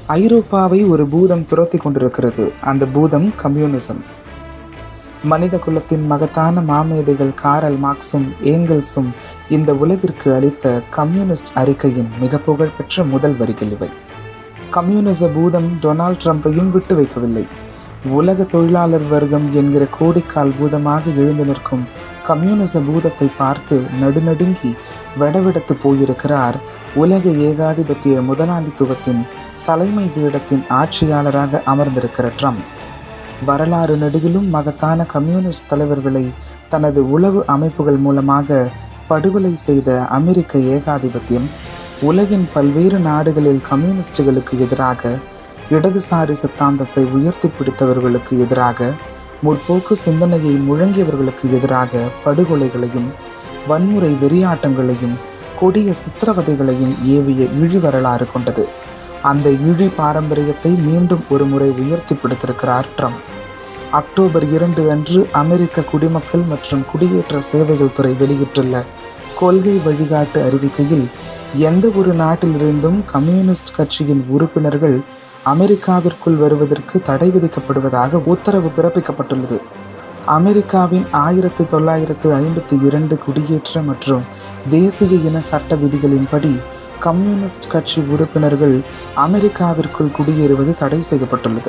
ஐரோப்பாவை ஒரு பூதம் துரத்தி கொண்டிருக்கிறது அந்த பூதம் கம்யூனிசம் மனித குலத்தின் மகத்தான மாமேதைகள் காரல் மார்க்ஸும் ஏங்கல்ஸும் இந்த உலகிற்கு அளித்த கம்யூனிஸ்ட் அறிக்கையின் மிக புகழ்பெற்ற முதல் வரிகள் இவை கம்யூனிச பூதம் டொனால்ட் ட்ரம்பையும் விட்டு வைக்கவில்லை உலக தொழிலாளர் வர்க்கம் என்கிற கோடிக்கால் பூதமாக எழுந்து நிற்கும் கம்யூனிச பூதத்தை பார்த்து நடுநடுங்கி வடவிடத்து போயிருக்கிறார் உலக ஏகாதிபத்திய முதலாளித்துவத்தின் தலைமை பீடத்தின் ஆட்சியாளராக அமர்ந்திருக்கிற ட்ரம்ப் வரலாறு நெடுகிலும் மகத்தான கம்யூனிஸ்ட் தலைவர்களை தனது உளவு அமைப்புகள் மூலமாக படுகொலை செய்த அமெரிக்க ஏகாதிபத்தியம் உலகின் பல்வேறு நாடுகளில் கம்யூனிஸ்டுகளுக்கு எதிராக இடதுசாரி சித்தாந்தத்தை உயர்த்தி பிடித்தவர்களுக்கு எதிராக முற்போக்கு சிந்தனையை முழங்கியவர்களுக்கு எதிராக படுகொலைகளையும் வன்முறை வெறியாட்டங்களையும் கொடிய சித்திரவதைகளையும் ஏவிய இழி வரலாறு கொண்டது அந்த இழி பாரம்பரியத்தை மீண்டும் ஒரு முறை உயர்த்தி பிடித்திருக்கிறார் ட்ரம்ப் அக்டோபர் இரண்டு அன்று அமெரிக்க குடிமக்கள் மற்றும் குடியேற்ற சேவைகள் துறை வெளியிட்டுள்ள கொள்கை வழிகாட்டு அறிவிக்கையில் எந்த ஒரு நாட்டிலிருந்தும் கம்யூனிஸ்ட் கட்சியின் உறுப்பினர்கள் அமெரிக்காவிற்குள் வருவதற்கு தடை விதிக்கப்படுவதாக உத்தரவு பிறப்பிக்கப்பட்டுள்ளது அமெரிக்காவின் ஆயிரத்தி தொள்ளாயிரத்து ஐம்பத்தி இரண்டு குடியேற்ற மற்றும் தேசிய இன சட்ட விதிகளின்படி கம்யூனிஸ்ட் கட்சி உறுப்பினர்கள் அமெரிக்காவிற்குள் குடியேறுவது தடை செய்யப்பட்டுள்ளது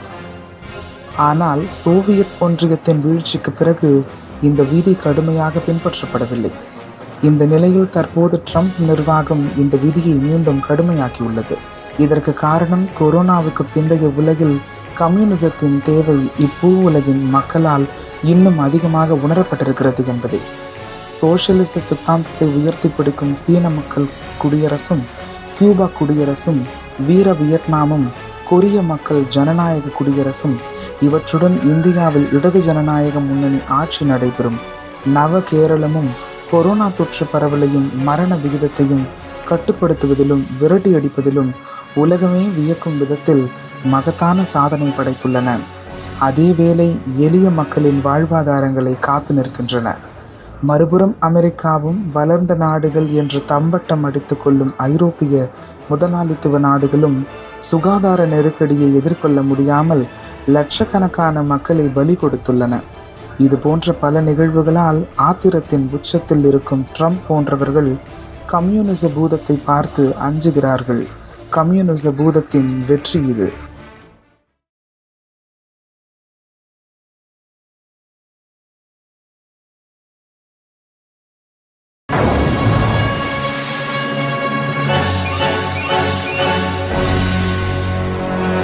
ஆனால் சோவியத் ஒன்றியத்தின் வீழ்ச்சிக்கு பிறகு இந்த விதி கடுமையாக பின்பற்றப்படவில்லை இந்த நிலையில் தற்போது ட்ரம்ப் நிர்வாகம் இந்த விதியை மீண்டும் கடுமையாக்கியுள்ளது இதற்கு காரணம் கொரோனாவுக்கு பிந்தைய உலகில் கம்யூனிசத்தின் தேவை இப்பூ உலகின் மக்களால் இன்னும் அதிகமாக உணரப்பட்டிருக்கிறது என்பதே சோசியலிச சித்தாந்தத்தை உயர்த்தி பிடிக்கும் சீன மக்கள் குடியரசும் கியூபா குடியரசும் வீர வியட்நாமும் கொரிய மக்கள் ஜனநாயக குடியரசும் இவற்றுடன் இந்தியாவில் இடது ஜனநாயக முன்னணி ஆட்சி நடைபெறும் நவ கேரளமும் கொரோனா தொற்று பரவலையும் மரண விகிதத்தையும் கட்டுப்படுத்துவதிலும் விரட்டி அடிப்பதிலும் உலகமே வியக்கும் விதத்தில் மகத்தான சாதனை படைத்துள்ளன அதேவேளை எளிய மக்களின் வாழ்வாதாரங்களை காத்து நிற்கின்றன மறுபுறம் அமெரிக்காவும் வளர்ந்த நாடுகள் என்று தம்பட்டம் அடித்துக் கொள்ளும் ஐரோப்பிய முதலாளித்துவ நாடுகளும் சுகாதார நெருக்கடியை எதிர்கொள்ள முடியாமல் லட்சக்கணக்கான மக்களை பலி கொடுத்துள்ளன இது போன்ற பல நிகழ்வுகளால் ஆத்திரத்தின் உச்சத்தில் இருக்கும் ட்ரம்ப் போன்றவர்கள் கம்யூனிச பூதத்தை பார்த்து அஞ்சுகிறார்கள் கம்யூனிச பூதத்தின் வெற்றி இது